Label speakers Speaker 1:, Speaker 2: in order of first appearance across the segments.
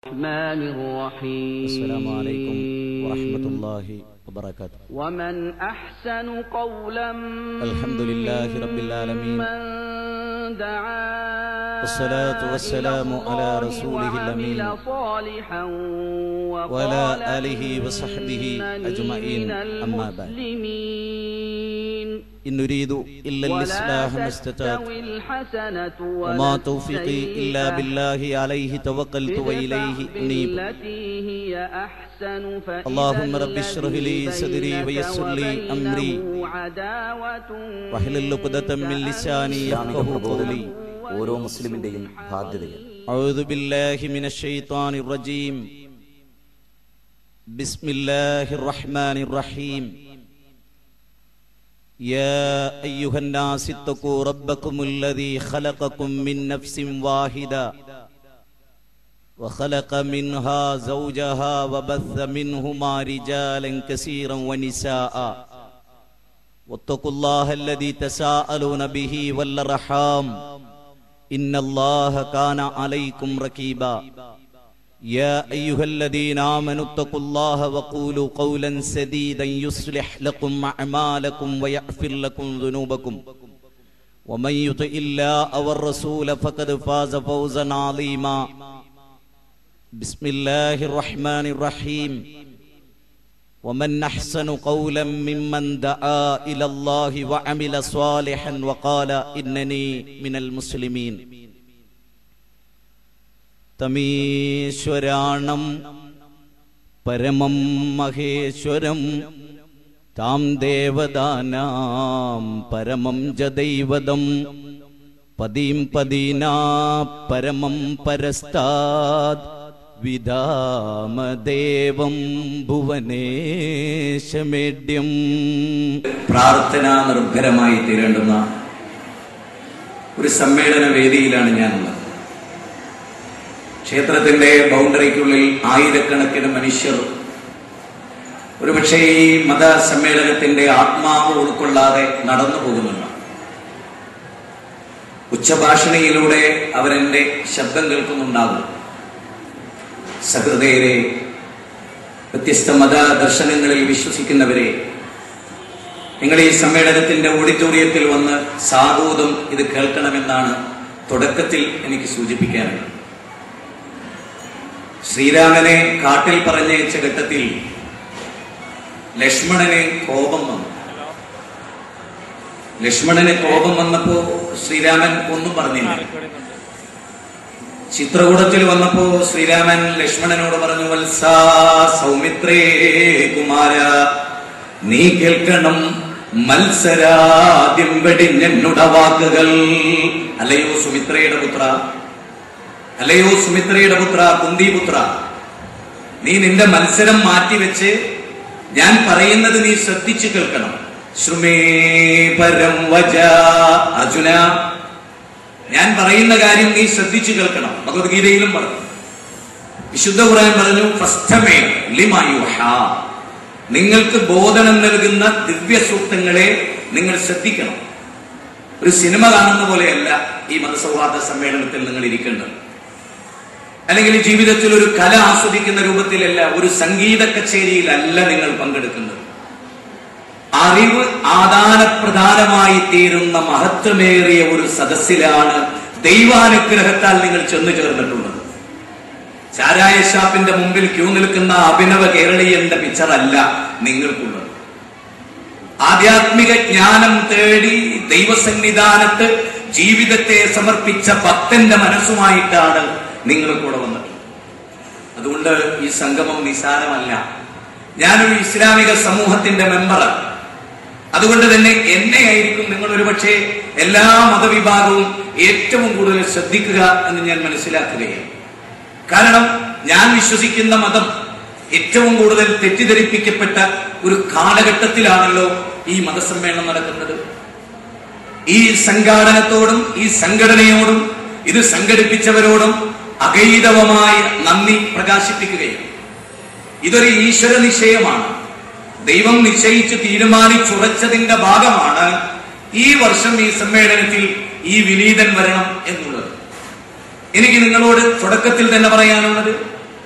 Speaker 1: الرحمن الرحيم
Speaker 2: السلام عليكم ورحمة الله وبركاته
Speaker 1: ومن أحسن قولا
Speaker 2: الحمد لله رب العالمين
Speaker 1: من دعا
Speaker 2: والصلاة والسلام
Speaker 1: إلى
Speaker 2: على
Speaker 1: الله
Speaker 2: رسوله الأمين
Speaker 1: وعمل صالحا
Speaker 2: وعلى
Speaker 1: وقال
Speaker 2: آله وصحبه
Speaker 1: إنني
Speaker 2: أجمعين.
Speaker 1: من
Speaker 2: أما بعد.
Speaker 1: المسلمين
Speaker 2: إن نريد إلا
Speaker 1: ولا
Speaker 2: الإصلاح ما استطعت
Speaker 1: تستوي الحسنة ولا
Speaker 2: وما توفيقي إلا
Speaker 1: السيئة.
Speaker 2: بالله عليه توكلت وإليه
Speaker 1: ادفع
Speaker 2: أنيب
Speaker 1: بالتي هي أحسن فإذا
Speaker 2: اللهم رب اشرح لي
Speaker 1: الذي
Speaker 2: صدري
Speaker 1: بينك
Speaker 2: ويسر لي أمري
Speaker 1: وبينه عداوة
Speaker 2: واحلل عقدة من لساني
Speaker 3: ഇസ്ലാമിക
Speaker 2: يفقه
Speaker 3: പ്രബോധനം
Speaker 2: قولي
Speaker 3: ഓരോ മുസ്ലിമിന്റെയും ബാധ്യതയാണ്
Speaker 2: أعوذ بالله من الشيطان الرجيم بسم الله الرحمن الرحيم يا أيها الناس اتقوا ربكم الذي خلقكم من نفس واحدة وخلق منها زوجها وبث منهما رجالا كثيرا ونساء واتقوا الله الذي تساءلون به والأرحام إن الله كان عليكم ركيبا يا أيها الذين آمنوا اتقوا الله وقولوا قولا سديدا يصلح لكم أعمالكم ويغفر لكم ذنوبكم ومن يطع الله والرسول فقد فاز فوزا عظيما بسم الله الرحمن الرحيم ومن أحسن قولا ممن دعا إلى الله وعمل صالحا وقال إنني من المسلمين തമീശ്വരാണം പരമം മഹേശ്വരം താം ദേവദാനാം പരമം ജദൈവതം പദീം പദീനാ പരമം പരസ്താദ് വിധാമദേവം ഭുവനേശമേഡ്യം
Speaker 4: പ്രാർത്ഥനാ നിർഭരമായി തീരേണ്ടുന്ന ഒരു സമ്മേളന വേദിയിലാണ് ഞാനുള്ളത് ക്ഷേത്രത്തിന്റെ ബൗണ്ടറിക്കുള്ളിൽ ആയിരക്കണക്കിന് മനുഷ്യർ ഒരുപക്ഷെ ഈ മത സമ്മേളനത്തിന്റെ ആത്മാവ് ഉൾക്കൊള്ളാതെ നടന്നു പോകുന്നുണ്ട് ഉച്ചഭാഷണിയിലൂടെ അവരെന്റെ ശബ്ദം കേൾക്കുന്നുണ്ടാകും സഹൃദയരെ വ്യത്യസ്ത മത ദർശനങ്ങളിൽ വിശ്വസിക്കുന്നവരെ നിങ്ങൾ ഈ സമ്മേളനത്തിന്റെ ഓഡിറ്റോറിയത്തിൽ വന്ന് സാധൂതം ഇത് കേൾക്കണമെന്നാണ് തുടക്കത്തിൽ എനിക്ക് സൂചിപ്പിക്കാനുള്ളത് ശ്രീരാമനെ കാട്ടിൽ പറഞ്ഞയച്ച ഘട്ടത്തിൽ ലക്ഷ്മണന് കോപം വന്നു ലക്ഷ്മണന് കോപം വന്നപ്പോ ശ്രീരാമൻ ഒന്നും പറഞ്ഞില്ല ചിത്രകൂടത്തിൽ വന്നപ്പോ ശ്രീരാമൻ ലക്ഷ്മണനോട് പറഞ്ഞു വത്സാ സൗമിത്രേ കുമാര നീ കേൾക്കണം മത്സരാദ്യം വെടിഞ്ഞെന്നുട വാക്കുകൾ അല്ലയോ സുമിത്രയുടെ പുത്ര അല്ലയോ സുമിത്രയുടെ പുത്ര കുന്തിപുത്ര നീ നിന്റെ മത്സരം മാറ്റിവെച്ച് ഞാൻ പറയുന്നത് നീ ശ്രദ്ധിച്ചു കേൾക്കണം ശ്രുമേ പരം വജ അർജുന ഞാൻ പറയുന്ന കാര്യം നീ ശ്രദ്ധിച്ചു കേൾക്കണം ഭഗവത്ഗീതയിലും പറഞ്ഞു വിശുദ്ധ ഖുർആൻ പറഞ്ഞു ഫസ്തമേ ലിമായുഹ നിങ്ങൾക്ക് ബോധനം നൽകുന്ന ദിവ്യ സൂക്തങ്ങളെ നിങ്ങൾ ശ്രദ്ധിക്കണം ഒരു സിനിമ കാണുന്ന പോലെയല്ല ഈ മതസൗഹാർദ്ദ സമ്മേളനത്തിൽ നിങ്ങൾ ഇരിക്കേണ്ടത് അല്ലെങ്കിൽ ജീവിതത്തിൽ ഒരു കല ആസ്വദിക്കുന്ന രൂപത്തിലല്ല ഒരു സംഗീത കച്ചേരിയിലല്ല നിങ്ങൾ പങ്കെടുക്കുന്നത് അറിവ് ആദാനപ്രധാനമായി തീരുന്ന മഹത്വമേറിയ ഒരു സദസ്സിലാണ് ദൈവാനുഗ്രഹത്താൽ നിങ്ങൾ ചെന്നു ചേർന്നിട്ടുള്ളത് ചാരായ ഷാപ്പിന്റെ മുമ്പിൽ ക്യൂ നിൽക്കുന്ന അഭിനവ കേരളീയന്റെ പിക്ചർ അല്ല നിങ്ങൾക്കുള്ളത് ആധ്യാത്മിക ജ്ഞാനം തേടി ദൈവസന്നിധാനത്ത് ജീവിതത്തെ സമർപ്പിച്ച ഭക്തന്റെ മനസ്സുമായിട്ടാണ് നിങ്ങൾ കൂടെ വന്നിട്ടുള്ളത് അതുകൊണ്ട് ഈ സംഗമം നിസാരമല്ല ഞാനൊരു ഇസ്ലാമിക സമൂഹത്തിന്റെ മെമ്പറാണ് അതുകൊണ്ട് തന്നെ എന്നെ ആയിരിക്കും നിങ്ങൾ ഒരുപക്ഷെ എല്ലാ മതവിഭാഗവും ഏറ്റവും കൂടുതൽ ശ്രദ്ധിക്കുക എന്ന് ഞാൻ മനസ്സിലാക്കുകയാണ് കാരണം ഞാൻ വിശ്വസിക്കുന്ന മതം ഏറ്റവും കൂടുതൽ തെറ്റിദ്ധരിപ്പിക്കപ്പെട്ട ഒരു കാലഘട്ടത്തിലാണല്ലോ ഈ മതസമ്മേളനം നടക്കുന്നത് ഈ സംഘാടനത്തോടും ഈ സംഘടനയോടും ഇത് സംഘടിപ്പിച്ചവരോടും അഗൈതവമായ നന്ദി പ്രകാശിപ്പിക്കുകയാണ് ഇതൊരു ഈശ്വര നിശ്ചയമാണ് ദൈവം നിശ്ചയിച്ച് തീരുമാനിച്ചുറച്ചതിന്റെ ഭാഗമാണ് ഈ വർഷം ഈ സമ്മേളനത്തിൽ ഈ വിനീതൻ വരണം എന്നുള്ളത് എനിക്ക് നിങ്ങളോട് തുടക്കത്തിൽ തന്നെ പറയാനുള്ളത്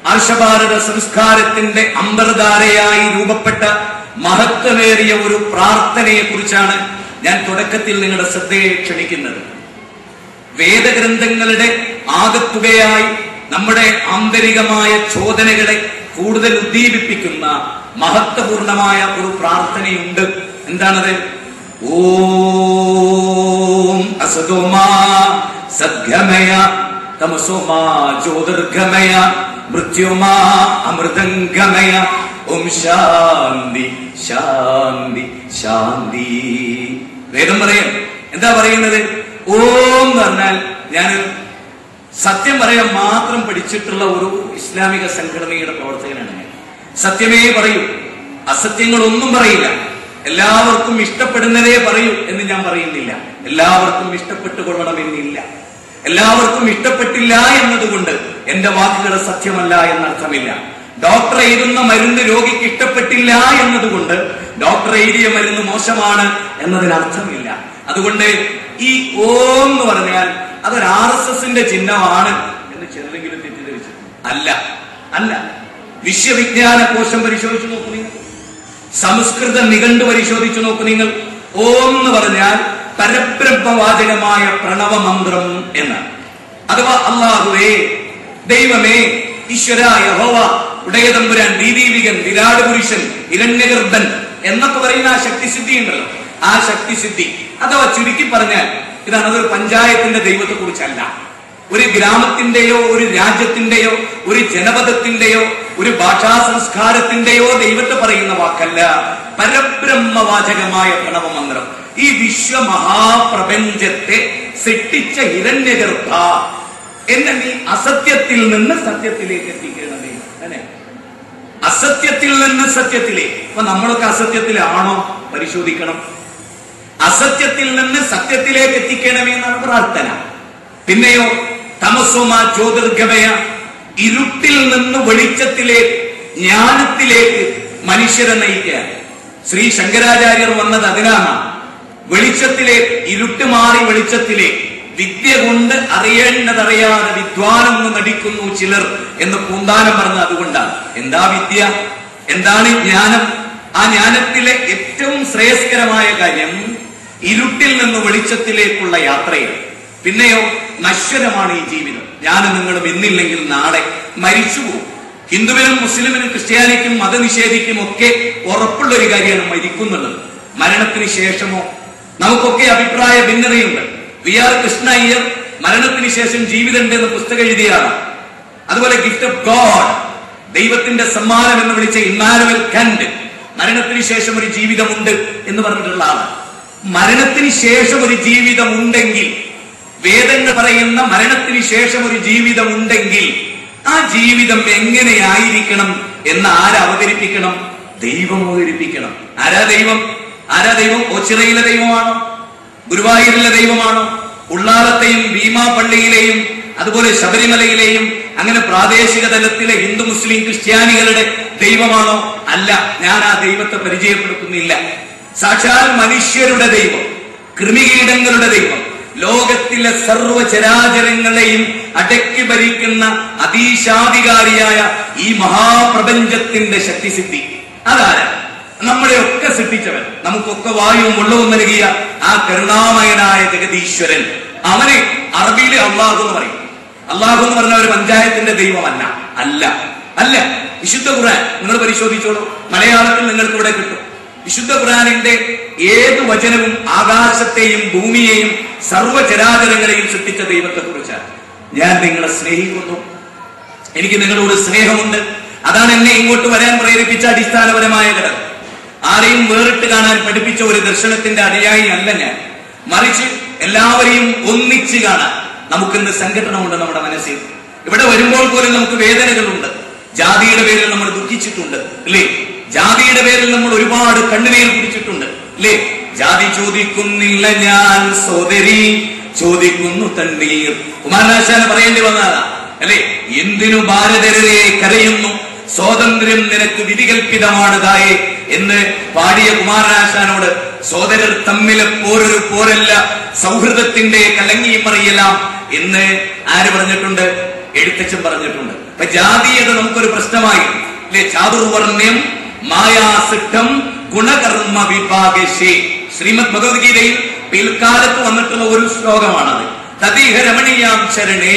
Speaker 4: ആർഷഭാരത സംസ്കാരത്തിന്റെ അമ്പർധാരയായി രൂപപ്പെട്ട മഹത്വമേറിയ ഒരു പ്രാർത്ഥനയെ കുറിച്ചാണ് ഞാൻ തുടക്കത്തിൽ നിങ്ങളുടെ ശ്രദ്ധയെ ക്ഷണിക്കുന്നത് വേദഗ്രന്ഥങ്ങളുടെ ആകത്തുകയായി നമ്മുടെ ആന്തരികമായ ചോദനകളെ കൂടുതൽ ഉദ്ദീപിപ്പിക്കുന്ന മഹത്വപൂർണമായ ഒരു പ്രാർത്ഥനയുണ്ട് എന്താണത് ഓം അസതോമാ സദ്ഗമയ തമസോമാ ജ്യോതിർഗമയ മൃത്യുമാ അമൃതംഗമയ ഓം ശാന്തി ശാന്തി ശാന്തി വേദം പറയാം എന്താ പറയുന്നത് ഓം എന്ന് പറഞ്ഞാൽ ഞാൻ സത്യം പറയാൻ മാത്രം പഠിച്ചിട്ടുള്ള ഒരു ഇസ്ലാമിക സംഘടനയുടെ പ്രവർത്തകനാണ് ഞാൻ സത്യമേ പറയൂ അസത്യങ്ങളൊന്നും പറയില്ല എല്ലാവർക്കും ഇഷ്ടപ്പെടുന്നതേ പറയൂ എന്ന് ഞാൻ പറയുന്നില്ല എല്ലാവർക്കും ഇഷ്ടപ്പെട്ടു കൊള്ളണമെന്നില്ല എല്ലാവർക്കും ഇഷ്ടപ്പെട്ടില്ല എന്നതുകൊണ്ട് എന്റെ വാക്കുകൾ സത്യമല്ല എന്നർത്ഥമില്ല ഡോക്ടർ എഴുതുന്ന മരുന്ന് രോഗിക്ക് ഇഷ്ടപ്പെട്ടില്ല എന്നതുകൊണ്ട് ഡോക്ടർ എഴുതിയ മരുന്ന് മോശമാണ് എന്നതിനർത്ഥമില്ല അതുകൊണ്ട് ഈ ഓം എന്ന് പറഞ്ഞാൽ അതൊരു ആർ എസ് എസിന്റെ ചിഹ്നമാണ് എന്ന് ചിലരെങ്കിലും തെറ്റിദ്ധരിച്ചു അല്ല അല്ല വിശ്വവിജ്ഞാന കോശം പരിശോധിച്ചു നോക്കൂ നിങ്ങൾ സംസ്കൃത നിഘണ്ടു പരിശോധിച്ചു നോക്കൂ നിങ്ങൾ ഓം എന്ന് പറഞ്ഞാൽ പരബ്രഹ്മവാചകമായ പ്രണവമന്ത്രം എന്നാണ് അഥവാ അള്ളാഹുവേ ദൈവമേ ഈശ്വര യഹോവ ഉടയതമ്പുരാൻ ദീദീവികൻ വിരാട് പുരുഷൻ ഇരണ്യഗർഭൻ എന്നൊക്കെ പറയുന്ന ആ ശക്തിസിദ്ധി ഉണ്ടല്ലോ ആ ശക്തിസിദ്ധി അഥവാ ചുരുക്കി പറഞ്ഞാൽ ഇതാണ് അതൊരു പഞ്ചായത്തിന്റെ ദൈവത്തെ കുറിച്ചല്ല ഒരു ഗ്രാമത്തിന്റെയോ ഒരു രാജ്യത്തിന്റെയോ ഒരു ജനപദത്തിന്റെയോ ഒരു ഭാഷാ സംസ്കാരത്തിന്റെയോ ദൈവത്തെ പറയുന്ന വാക്കല്ല പരബ്രഹ്മവാചകമായ പ്രണവമന്ത്രം ഈ വിശ്വമഹാപ്രപഞ്ചത്തെ സൃഷ്ടിച്ച ഹിരണ്യഗർഭ എന്നെ നീ അസത്യത്തിൽ നിന്ന് സത്യത്തിലേക്ക് എത്തിക്കണമേ അല്ലെ അസത്യത്തിൽ നിന്ന് സത്യത്തിലേക്ക് അപ്പൊ നമ്മളൊക്കെ അസത്യത്തിലാണോ പരിശോധിക്കണം അസത്യത്തിൽ നിന്ന് സത്യത്തിലേക്ക് എത്തിക്കണമേ എന്നാണ് പ്രാർത്ഥന പിന്നെയോ തമസോമ ജ്യോതിർഗമയ ഇരുട്ടിൽ നിന്ന് വെളിച്ചത്തിലേക്ക് ജ്ഞാനത്തിലേക്ക് മനുഷ്യരെ നയിക്കാൻ ശ്രീ ശങ്കരാചാര്യർ വന്നത് അതിനാണ് വെളിച്ചത്തിലേക്ക് ഇരുട്ട് മാറി വെളിച്ചത്തിലേക്ക് വിദ്യ കൊണ്ട് അറിയേണ്ടതറിയാതെ വിദ്വാനെന്ന് നടിക്കുന്നു ചിലർ എന്ന് പൂന്താനം പറഞ്ഞത് അതുകൊണ്ടാണ് എന്താ വിദ്യ എന്താണ് ജ്ഞാനം ആ ജ്ഞാനത്തിലെ ഏറ്റവും ശ്രേയസ്കരമായ കാര്യം ഇരുട്ടിൽ നിന്ന് വെളിച്ചത്തിലേക്കുള്ള യാത്രയാണ് പിന്നെയോ നശ്വരമാണ് ഈ ജീവിതം ഞാനും നിങ്ങളും ഇന്നില്ലെങ്കിൽ നാളെ മരിച്ചുപോകും ഹിന്ദുവിനും മുസ്ലിമിനും ക്രിസ്ത്യാനിക്കും മതനിഷേധിക്കും ഒക്കെ ഉറപ്പുള്ള ഒരു കാര്യമാണ് മരിക്കുന്നുള്ളത് മരണത്തിന് ശേഷമോ നമുക്കൊക്കെ അഭിപ്രായ ഭിന്നതയുണ്ട് വി ആർ കൃഷ്ണ അയ്യർ മരണത്തിന് ശേഷം ജീവിതമുണ്ട് എന്ന് പുസ്തകം എഴുതിയാണ് അതുപോലെ ഗിഫ്റ്റ് ഓഫ് ഗോഡ് ദൈവത്തിന്റെ സമ്മാനം എന്ന് വിളിച്ച ഇമ്മാനുവൽ കണ്ട് മരണത്തിന് ശേഷം ഒരു ജീവിതമുണ്ട് എന്ന് പറഞ്ഞിട്ടുള്ള ആളാണ് മരണത്തിന് ശേഷം ഒരു ജീവിതം ഉണ്ടെങ്കിൽ വേദങ്ങൾ പറയുന്ന മരണത്തിന് ശേഷം ഒരു ജീവിതം ഉണ്ടെങ്കിൽ ആ ജീവിതം എങ്ങനെയായിരിക്കണം എന്ന് ആര് അവതരിപ്പിക്കണം ദൈവം അവതരിപ്പിക്കണം ആരാ ദൈവം ആരാ ദൈവം ഒച്ചിറയിലെ ദൈവമാണോ ഗുരുവായൂരിലെ ദൈവമാണോ ഉള്ളാളത്തെയും ഭീമാ പള്ളിയിലെയും അതുപോലെ ശബരിമലയിലെയും അങ്ങനെ പ്രാദേശിക തലത്തിലെ ഹിന്ദു മുസ്ലിം ക്രിസ്ത്യാനികളുടെ ദൈവമാണോ അല്ല ഞാൻ ആ ദൈവത്തെ പരിചയപ്പെടുത്തുന്നില്ല സാക്ഷാൽ മനുഷ്യരുടെ ദൈവം കൃമികീടങ്ങളുടെ ദൈവം ലോകത്തിലെ സർവചരാചരങ്ങളെയും അടക്കി ഭരിക്കുന്ന അതീശാധികാരിയായ ഈ മഹാപ്രപഞ്ചത്തിന്റെ ശക്തിസിദ്ധി അതാരാ നമ്മളെ ഒക്കെ സൃഷ്ടിച്ചവൻ നമുക്കൊക്കെ വായുവും വെള്ളവും നൽകിയ ആ കരുണാമയനായ ജഗതീശ്വരൻ അവനെ അറബിയിലെ അള്ളാഹു എന്ന് പറയും അള്ളാഹു എന്ന് പറഞ്ഞ ഒരു പഞ്ചായത്തിന്റെ ദൈവമല്ല അല്ല അല്ല വിശുദ്ധ ഖുർആൻ നിങ്ങൾ പരിശോധിച്ചോളൂ മലയാളത്തിൽ നിങ്ങൾക്ക് ഇവിടെ കിട്ടും വിശുദ്ധ ഖുർആനിന്റെ ഏത് വചനവും ആകാശത്തെയും ഭൂമിയെയും സർവ്വചരാചരങ്ങളെയും സൃഷ്ടിച്ച ദൈവത്തെ കുറിച്ചാണ് ഞാൻ നിങ്ങളെ സ്നേഹിക്കുന്നു എനിക്ക് നിങ്ങളോട് സ്നേഹമുണ്ട് അതാണ് എന്നെ ഇങ്ങോട്ട് വരാൻ പ്രേരിപ്പിച്ച അടിസ്ഥാനപരമായ ഘടകം ആരെയും വേറിട്ട് കാണാൻ പഠിപ്പിച്ച ഒരു ദർശനത്തിന്റെ അനുയായി അല്ല ഞാൻ മറിച്ച് എല്ലാവരെയും ഒന്നിച്ച് കാണാൻ നമുക്കിന്ന് സംഘടനമുണ്ട് നമ്മുടെ മനസ്സിൽ ഇവിടെ വരുമ്പോൾ പോലും നമുക്ക് വേദനകളുണ്ട് ജാതിയുടെ പേരിൽ നമ്മൾ ദുഃഖിച്ചിട്ടുണ്ട് അല്ലേ ജാതിയുടെ പേരിൽ നമ്മൾ ഒരുപാട് കണ്ണുനീർ കുടിച്ചിട്ടുണ്ട് അല്ലേ ജാതി ചോദിക്കുന്നില്ല ഞാൻ സോദരി ചോദിക്കുന്നു തണ്ണീർ കുമാരനാശാന പറയേണ്ടി വന്നതാ അല്ലെ എന്തിനു ഭാരതരെ കരയുന്നു സ്വാതന്ത്ര്യം നിനക്ക് വിധികൽപ്പിതമാണ് തായെ എന്ന് പാടിയ കുമാരനാശാനോട് സോദരർ തമ്മിലെ പോരൊരു പോരല്ല സൗഹൃദത്തിന്റെ കലങ്ങി മറിയലാം എന്ന് ആര് പറഞ്ഞിട്ടുണ്ട് എഴുത്തച്ഛൻ പറഞ്ഞിട്ടുണ്ട് ഇപ്പൊ ജാതീയത നമുക്കൊരു പ്രശ്നമായി അല്ലെ ചാതുർവർണ്ണ്യം മായാസിദ്ധം ഗുണകർമ്മ വിഭാഗശേ ശ്രീമദ് ഭഗവത്ഗീതയിൽ പിൽക്കാലത്ത് വന്നിട്ടുള്ള ഒരു ശ്ലോകമാണത് തദീഹ രമണീയാം ശരണേ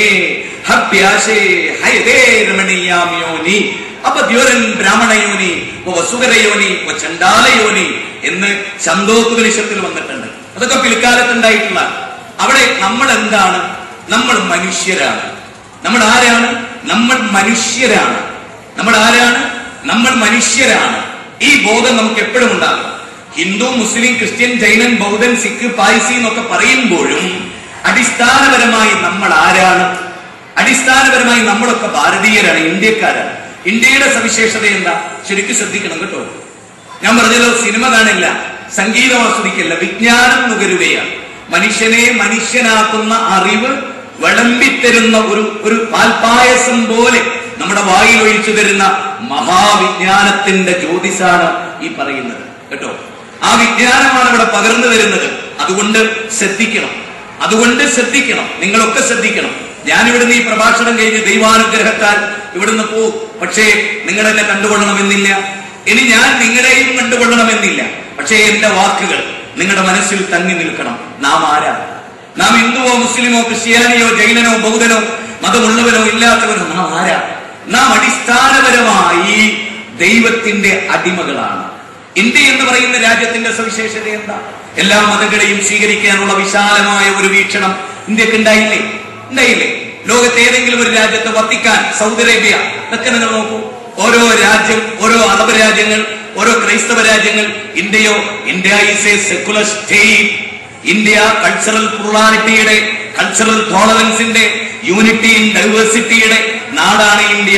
Speaker 4: ഹഭ്യാശേ ഹയതേ രമണീയാം യോനി അപ്പൊ ദ്യോരൻ ബ്രാഹ്മണയോനി വസുകരയോനി ചണ്ടാലയോനി എന്ന് ചന്തോപനിഷത്തിൽ വന്നിട്ടുണ്ട് അതൊക്കെ പിൽക്കാലത്തുണ്ടായിട്ടുള്ള അവിടെ നമ്മൾ എന്താണ് നമ്മൾ മനുഷ്യരാണ് നമ്മൾ ആരാണ് നമ്മൾ മനുഷ്യരാണ് നമ്മൾ ആരാണ് നമ്മൾ മനുഷ്യരാണ് ഈ ബോധം നമുക്ക് എപ്പോഴും ഉണ്ടാകും ഹിന്ദു മുസ്ലിം ക്രിസ്ത്യൻ ജൈനൻ ബൗദ്ധൻ സിഖ് പായ്സി എന്നൊക്കെ പറയുമ്പോഴും അടിസ്ഥാനപരമായി നമ്മൾ ആരാണ് അടിസ്ഥാനപരമായി നമ്മളൊക്കെ ഭാരതീയരാണ് ഇന്ത്യക്കാരാണ് ഇന്ത്യയുടെ സവിശേഷത എന്താ ശരിക്കും ശ്രദ്ധിക്കണം കേട്ടോ ഞാൻ പറഞ്ഞല്ലോ സിനിമ കാണില്ല സംഗീതം ആസ്വദിക്കില്ല വിജ്ഞാനം നുകരുകയാണ് മനുഷ്യനെ മനുഷ്യനാക്കുന്ന അറിവ് വിളമ്പിത്തരുന്ന ഒരു ഒരു പാൽപായസം പോലെ നമ്മുടെ വായിൽ ഒഴിച്ചു തരുന്ന മഹാവിജ്ഞാനത്തിന്റെ ജ്യോതിസാണ് ഈ പറയുന്നത് കേട്ടോ ആ വിജ്ഞാനമാണ് ഇവിടെ പകർന്നു തരുന്നത് അതുകൊണ്ട് ശ്രദ്ധിക്കണം അതുകൊണ്ട് ശ്രദ്ധിക്കണം നിങ്ങളൊക്കെ ശ്രദ്ധിക്കണം ഞാൻ ഇവിടുന്ന് ഈ പ്രഭാഷണം കഴിഞ്ഞ് ദൈവാനുഗ്രഹത്താൽ ഇവിടുന്ന് പോ പക്ഷേ നിങ്ങൾ എന്നെ കണ്ടുകൊള്ളണമെന്നില്ല ഇനി ഞാൻ നിങ്ങളെയും കണ്ടുകൊള്ളണമെന്നില്ല പക്ഷേ എന്റെ വാക്കുകൾ നിങ്ങളുടെ മനസ്സിൽ തങ്ങി നിൽക്കണം നാം ആരാ നാം ഹിന്ദുവോ മുസ്ലിമോ ക്രിസ്ത്യാനിയോ ജൈനനോ ബൗദ്ധനോ മതമുള്ളവനോ ഇല്ലാത്തവനോ നാം ആരാ നാം അടിസ്ഥാനപരമായി ദൈവത്തിന്റെ അടിമകളാണ് ഇന്ത്യ എന്ന് പറയുന്ന രാജ്യത്തിന്റെ സവിശേഷത എന്താ എല്ലാ മതങ്ങളെയും സ്വീകരിക്കാനുള്ള വിശാലമായ ഒരു വീക്ഷണം ഇന്ത്യക്ക് ഉണ്ടായില്ലേ ഉണ്ടായില്ലേ ലോകത്തെ ഏതെങ്കിലും ഒരു രാജ്യത്ത് വത്തിക്കാൻ സൗദി അറേബ്യ ഇതൊക്കെ നിങ്ങൾ നോക്കൂ ഓരോ രാജ്യം ഓരോ അറബ് രാജ്യങ്ങൾ ഓരോ ക്രൈസ്തവ രാജ്യങ്ങൾ ഇന്ത്യയോ India is a secular state India cultural പ്ലൂറാലിറ്റിയുടെ കൾച്ചറൽ ടോളറൻസിന്റെ യൂണിറ്റി ഇൻ ഡൈവേഴ്സിറ്റിയുടെ നാടാണ് India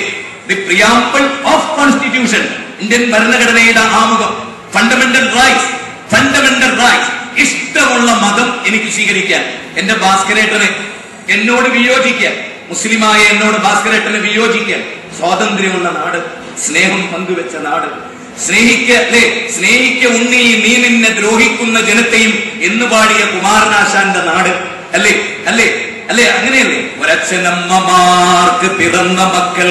Speaker 4: the preamble of constitution Indian ഭരണഘടനയുടെ ആമുഖം ഫണ്ടമെന്റൽ റൈറ്റ്സ് ഫണ്ടമെന്റൽ റൈറ്റ്സ് ഇഷ്ടമുള്ള മതം എനിക്ക് സ്വീകരിക്കാൻ എന്റെ ഭാസ്കരേട്ടനെ എന്നോട് വിയോജിക്കാൻ മുസ്ലിമായ എന്നോട് ഭാസ്കരേട്ടനെ വിയോജിക്കാൻ സ്വാതന്ത്ര്യമുള്ള നാട് സ്നേഹം പങ്കുവെച്ച നാട് സ്നേഹിക്ക അല്ലേ സ്നേഹിക്ക ഉണ്ണി നീ നിന്നെ ദ്രോഹിക്കുന്ന ജനത്തെയും എന്ന് പാടിയ കുമാരനാശാന്റെ നാട് അല്ലേ അല്ലേ അല്ലേ അങ്ങനെയല്ലേ ഒരച്ഛനമ്മമാർക്ക് പിറന്ന മക്കൾ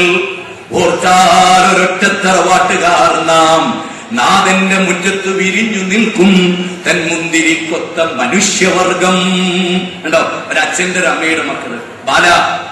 Speaker 4: ഓർത്താൽ ഒരൊറ്റ തറവാട്ടുകാർ നാം നാഥന്റെ മുറ്റത്ത് വിരിഞ്ഞു നിൽക്കും തൻ മുന്തിരി കൊത്ത മനുഷ്യവർഗം ഉണ്ടോ ഒരച്ഛന്റെ ഒരു അമ്മയുടെ മക്കള് ബാല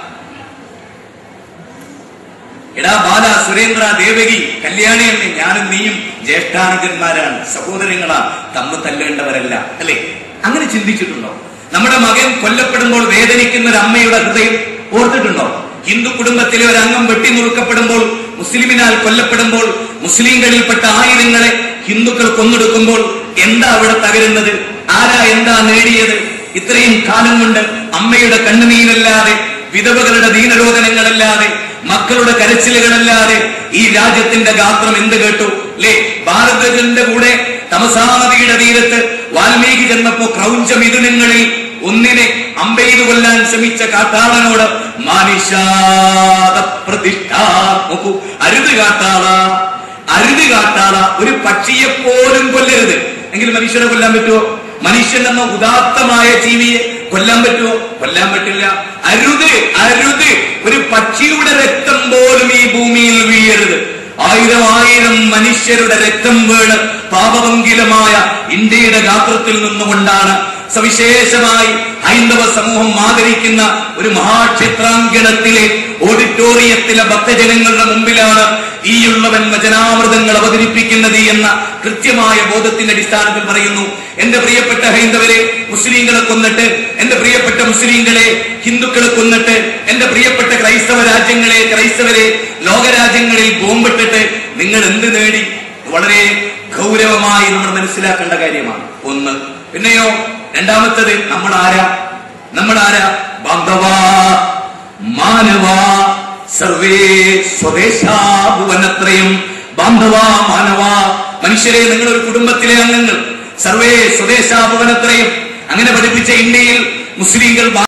Speaker 4: എടാ ബാല സുരേന്ദ്ര ദേവകി കല്യാണിയമ്മ ഞാനും നീയും ജ്യേഷ്ഠാനുജന്മാരാണ് സഹോദരങ്ങളാ തമ്മ് തല്ലേണ്ടവരല്ല അല്ലേ അങ്ങനെ ചിന്തിച്ചിട്ടുണ്ടോ നമ്മുടെ മകൻ കൊല്ലപ്പെടുമ്പോൾ വേദനിക്കുന്ന ഒരു അമ്മയുടെ ഹൃദയം ഓർത്തിട്ടുണ്ടോ ഹിന്ദു കുടുംബത്തിലെ ഒരു അംഗം വെട്ടിനുറുക്കപ്പെടുമ്പോൾ മുസ്ലിമിനാൽ കൊല്ലപ്പെടുമ്പോൾ മുസ്ലിങ്ങളിൽപ്പെട്ട ആയിരങ്ങളെ ഹിന്ദുക്കൾ കൊന്നെടുക്കുമ്പോൾ എന്താ അവിടെ തകരുന്നത് ആരാ എന്താ നേടിയത് ഇത്രയും കാലം കൊണ്ട് അമ്മയുടെ കണ്ണുനീരല്ലാതെ വിധവകളുടെ ദീനരോധനങ്ങളല്ലാതെ മക്കളുടെ കരച്ചിലുകളല്ലാതെ ഈ രാജ്യത്തിന്റെ ഗാത്രം എന്ത് കേട്ടു അല്ലേ ഭാരതത്തിന്റെ കൂടെ തമസാ നദിയുടെ തീരത്ത് വാൽമീകി ചെന്നപ്പോ ക്രൗഞ്ച മിഥുനങ്ങളിൽ ഒന്നിനെ അമ്പെയ്തു കൊല്ലാൻ ശ്രമിച്ച കാട്ടാളനോട് മാനിഷാദ പ്രതിഷ്ഠ നോക്കൂ അരുത് കാട്ടാള അരുത് കാട്ടാള ഒരു പക്ഷിയെ പോലും കൊല്ലരുത് എങ്കിൽ മനുഷ്യനെ കൊല്ലാൻ പറ്റുമോ മനുഷ്യൻ എന്ന ഉദാത്തമായ ജീവിയെ കൊല്ലാൻ പറ്റുമോ കൊല്ലാൻ പറ്റില്ല അരുത് അരുത് ഒരു പക്ഷിയുടെ രക്തം പോലും ഈ ഭൂമിയിൽ വീഴരുത് ആയിരം ആയിരം മനുഷ്യരുടെ രക്തം വീണ് പാപമംഗിലമായ ഇന്ത്യയുടെ ഗാത്രത്തിൽ നിന്നുകൊണ്ടാണ് സവിശേഷമായി ഹൈന്ദവ സമൂഹം ആദരിക്കുന്ന ഒരു മഹാക്ഷേത്രാങ്കണത്തിലെ ഓഡിറ്റോറിയത്തിലെ ഭക്തജനങ്ങളുടെ മുമ്പിലാണ് ഈയുള്ളവൻ വചനാമൃതങ്ങൾ അവതരിപ്പിക്കുന്നത് എന്ന കൃത്യമായ ബോധത്തിന്റെ അടിസ്ഥാനത്തിൽ പറയുന്നു എന്റെ പ്രിയപ്പെട്ട ഹൈന്ദവരെ മുസ്ലിങ്ങളെ കൊന്നിട്ട് എന്റെ പ്രിയപ്പെട്ട മുസ്ലിങ്ങളെ ഹിന്ദുക്കളെ കൊന്നിട്ട് എന്റെ പ്രിയപ്പെട്ട ക്രൈസ്തവ രാജ്യങ്ങളെ ക്രൈസ്തവരെ ലോകരാജ്യങ്ങളിൽ ബോംബിട്ടിട്ട് നിങ്ങൾ എന്ത് നേടി വളരെ ഗൗരവമായി നമ്മൾ മനസ്സിലാക്കേണ്ട കാര്യമാണ് ഒന്ന് പിന്നെയോ രണ്ടാമത്തത് നമ്മൾ ആരാ നമ്മൾ ആരാ ബാന്ധവാ മാനവാ സർവേ സ്വദേശാഭുവനത്രയും ബാന്ധവാ മാനവാ മനുഷ്യരെ നിങ്ങൾ ഒരു കുടുംബത്തിലെ അംഗങ്ങൾ സർവേ സ്വദേശാഭുവനത്രയും അങ്ങനെ പഠിപ്പിച്ച ഇന്ത്യയിൽ മുസ്ലിങ്ങൾ